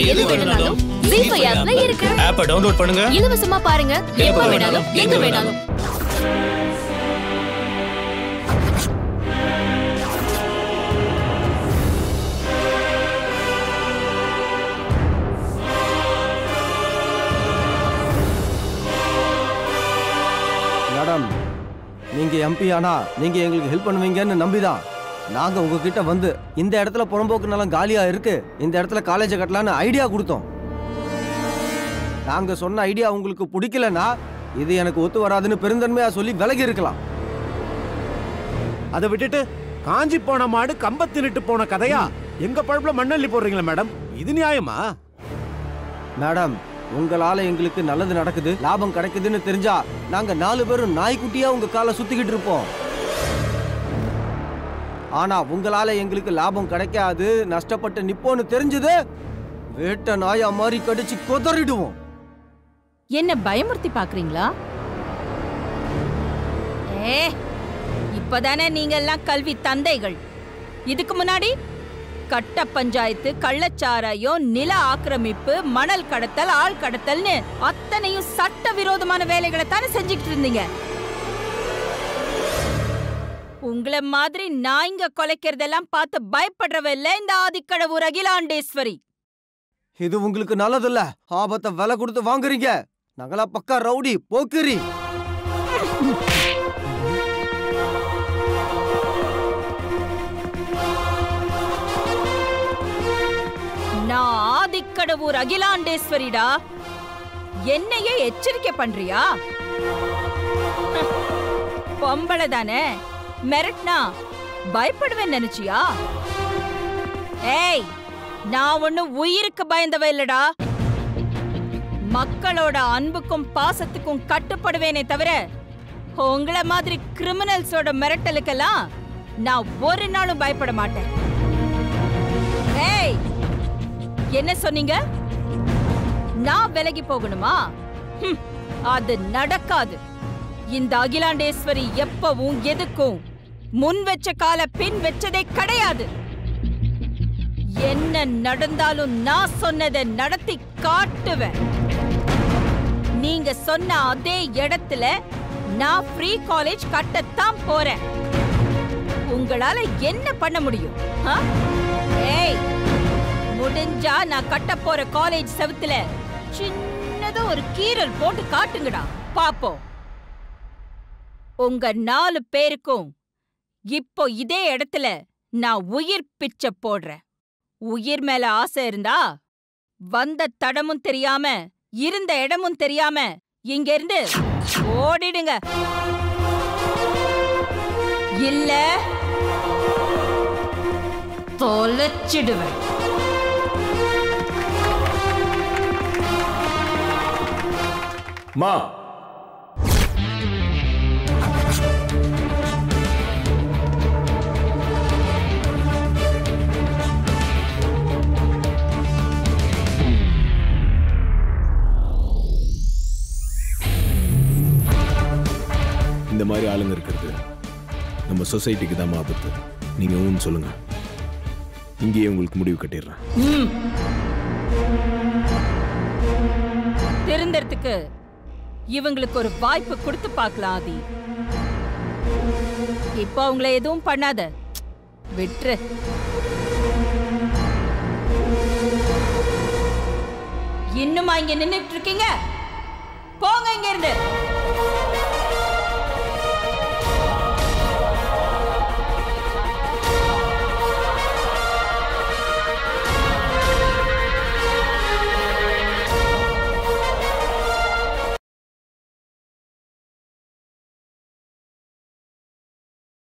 எது வேணும்னாலும் ஜீ ஃபைவ் ஆப்ல இருக்கு ஆப்பை டவுன்லோட் பண்ணுங்க இலவசமா பாருங்க எப்ப வேணாலும் எங்க வேணாலும் மேடம் நீங்க எம்பி ஆனா நீங்க எங்களுக்கு ஹெல்ப் பண்ணுவீங்கன்னு நம்பிதான் நாங்க உங்ககிட்ட வந்து இந்த இடத்துல புறம்போக்கு நிலம் காலியா இருக்கு இந்த இடத்துல காலேஜை கட்டலான்னு ஐடியா கொடுத்தோம் நாங்க சொன்ன ஐடியா உங்களுக்கு பிடிக்கலனா இது எனக்கு ஒத்து வராதுன்னு பெருந்தன்மையா சொல்லி விலகி இருக்கலாம் அதை விட்டுட்டு காஞ்சி போன மாடு கம்ப தின்னுட்டு போன கதையா எங்க பழப்புல மண்ணள்ளி போடுறீங்களா மேடம் இது நியாயமா மேடம் உங்களால எங்களுக்கு நல்லது நடக்குது லாபம் கிடைக்குதுன்னு தெரிஞ்சா நாங்க நாலு பேரும் நாய்க்குட்டியா உங்க காலை சுத்திக்கிட்டு இருப்போம் ஆனா உங்களால எங்களுக்கு லாபம் கிடைக்காது நஷ்டப்பட்டு நிப்போன்னு தெரிஞ்சது வேட்ட நாயா மாதிரி கடிச்சு கொதறிடுவோம் என்ன பயமுறுத்தி பாக்குறீங்களா ஏ இப்பதானே நீங்க எல்லாம் கல்வி தந்தைகள் இதுக்கு முன்னாடி கட்ட பஞ்சாயத்து கள்ளச்சாராயம் நில ஆக்கிரமிப்பு மணல் கடத்தல் ஆள் கடத்தல்னு அத்தனையும் சட்ட விரோதமான வேலைகளை தானே செஞ்சுக்கிட்டு இருந்தீங்க உங்களை மாதிரி நாய்ங்க கொலைக்கிறதெல்லாம் பார்த்து பயப்படுறவ இல்ல இந்த ஆதிக்கடவுர் அகிலாண்டேஸ்வரி இது உங்களுக்கு நல்லதில்ல ஆபத்தை விலை கொடுத்து வாங்குறீங்க நாங்களா பக்கா ரவுடி போக்கிரி நான் ஆதிக்கடவுர் அகிலாண்டேஸ்வரிடா என்னையே எச்சரிக்கை பண்றியா பொம்பளை தானே மிரட்னா பயப்படுவேன் நினைச்சியா ஏய் நான் ஒண்ணு உயிருக்கு பயந்தவ இல்லடா மக்களோட அன்புக்கும் பாசத்துக்கும் கட்டுப்படுவேனே தவிர உங்கள மாதிரி கிரிமினல்ஸோட மிரட்டலுக்கெல்லாம் நான் ஒரு நாளும் பயப்பட மாட்டேன் ஏய் என்ன சொன்னீங்க நான் விலகி போகணுமா ஹம், அது நடக்காது இந்த அகிலாண்டேஸ்வரி எப்பவும் எதுக்கும் முன் வச்ச கால பின் வச்சதே கிடையாது என்ன நடந்தாலும் நான் சொன்னதை நடத்தி காட்டுவேன் நீங்க சொன்ன அதே இடத்துல நான் ஃப்ரீ காலேஜ் கட்டத்தான் போறேன் உங்களால என்ன பண்ண முடியும் ஆ? ஏய் முடிஞ்சா நான் கட்ட போற காலேஜ் செவுத்துல சின்னதா ஒரு கீறல் போட்டு காட்டுங்கடா பாப்போம் உங்க நாலு பேருக்கும் இப்போ இதே இடத்துல நான் உயிர் பிச்சை போடுறேன் உயிர் மேல ஆசை இருந்தா வந்த தடமும் தெரியாம இருந்த இடமும் தெரியாம இங்க இருந்து ஓடிடுங்க இல்ல தொலைச்சிடுவேன் மா இந்த மாதிரி ஆளுங்க இருக்கிறது நம்ம சொசைட்டிக்கு தான் ஆபத்து நீங்க ஊன்னு சொல்லுங்க இங்கேயே உங்களுக்கு முடிவு கட்டிடுறேன் ம். திருந்தறதுக்கு இவங்களுக்கு ஒரு வாய்ப்பு கொடுத்து பார்க்கலாம் ஆதி இப்போ அவங்கள எதுவும் பண்ணாத விட்டுரு இன்னுமா இங்க நின்னுட்டு இருக்கீங்க போங்க இங்க இருந்து